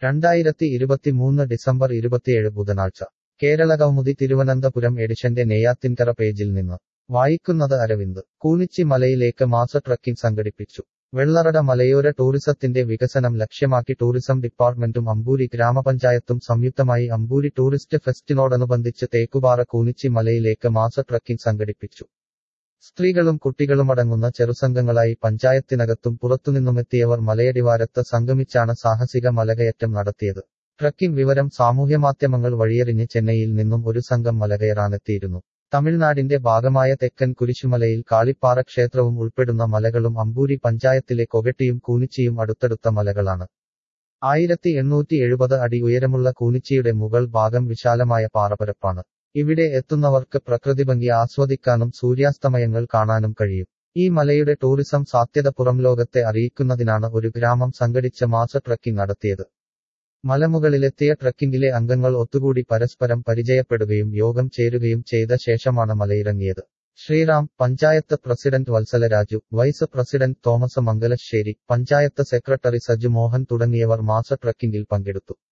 രണ്ടായിരത്തി ഇരുപത്തിമൂന്ന് ഡിസംബർ ഇരുപത്തിയേഴ് ബുധനാഴ്ച കേരളകൗമുദി തിരുവനന്തപുരം എഡിഷന്റെ നെയ്യാത്തിൻകര പേജിൽ നിന്ന് വായിക്കുന്നത് അരവിന്ദ് കൂനിച്ചി മലയിലേക്ക് മാസ ട്രക്കിംഗ് സംഘടിപ്പിച്ചു വെള്ളറട മലയോര ടൂറിസത്തിന്റെ വികസനം ലക്ഷ്യമാക്കി ടൂറിസം ഡിപ്പാർട്ട്മെന്റും അമ്പൂരി ഗ്രാമപഞ്ചായത്തും സംയുക്തമായി അമ്പൂരി ടൂറിസ്റ്റ് ഫെസ്റ്റിനോടനുബന്ധിച്ച് തേക്കുപാറ കൂനിച്ചി മലയിലേക്ക് മാസ ട്രക്കിംഗ് സംഘടിപ്പിച്ചു സ്ത്രീകളും കുട്ടികളുമടങ്ങുന്ന ചെറുസംഘങ്ങളായി പഞ്ചായത്തിനകത്തും പുറത്തുനിന്നുമെത്തിയവർ മലയടിവാരത്ത് സംഗമിച്ചാണ് സാഹസിക മലകയറ്റം നടത്തിയത് ട്രക്കിംഗ് വിവരം സാമൂഹ്യമാധ്യമങ്ങൾ വഴിയറിഞ്ഞ് ചെന്നൈയിൽ നിന്നും ഒരു സംഘം മലകയറാനെത്തിയിരുന്നു തമിഴ്നാടിന്റെ ഭാഗമായ തെക്കൻ കുരിശുമലയിൽ കാളിപ്പാറ ക്ഷേത്രവും ഉൾപ്പെടുന്ന മലകളും അമ്പൂരി പഞ്ചായത്തിലെ കൊകട്ടിയും കൂനിച്ചിയും അടുത്തടുത്ത മലകളാണ് ആയിരത്തി എണ്ണൂറ്റി എഴുപത് അടി ഉയരമുള്ള കൂനിച്ചിയുടെ മുകൾ ഭാഗം വിശാലമായ പാറപ്പരപ്പാണ് ഇവിടെ എത്തുന്നവർക്ക് പ്രകൃതിഭംഗി ആസ്വദിക്കാനും സൂര്യാസ്തമയങ്ങൾ കാണാനും കഴിയും ഈ മലയുടെ ടൂറിസം സാധ്യത പുറംലോകത്തെ അറിയിക്കുന്നതിനാണ് ഒരു ഗ്രാമം സംഘടിച്ച മാസ ട്രക്കിംഗ് നടത്തിയത് മലമുകളിലെത്തിയ ട്രക്കിംഗിലെ അംഗങ്ങൾ ഒത്തുകൂടി പരസ്പരം പരിചയപ്പെടുകയും യോഗം ചേരുകയും ചെയ്ത ശേഷമാണ് മലയിറങ്ങിയത് Sreeram panchayat president Vatsala Raju vice president Thomas Mangalassery panchayat secretary Saju Mohan തുടങ്ങിയവർ മാസ ട്രക്കിംഗിൽ പങ്കെടുത്തു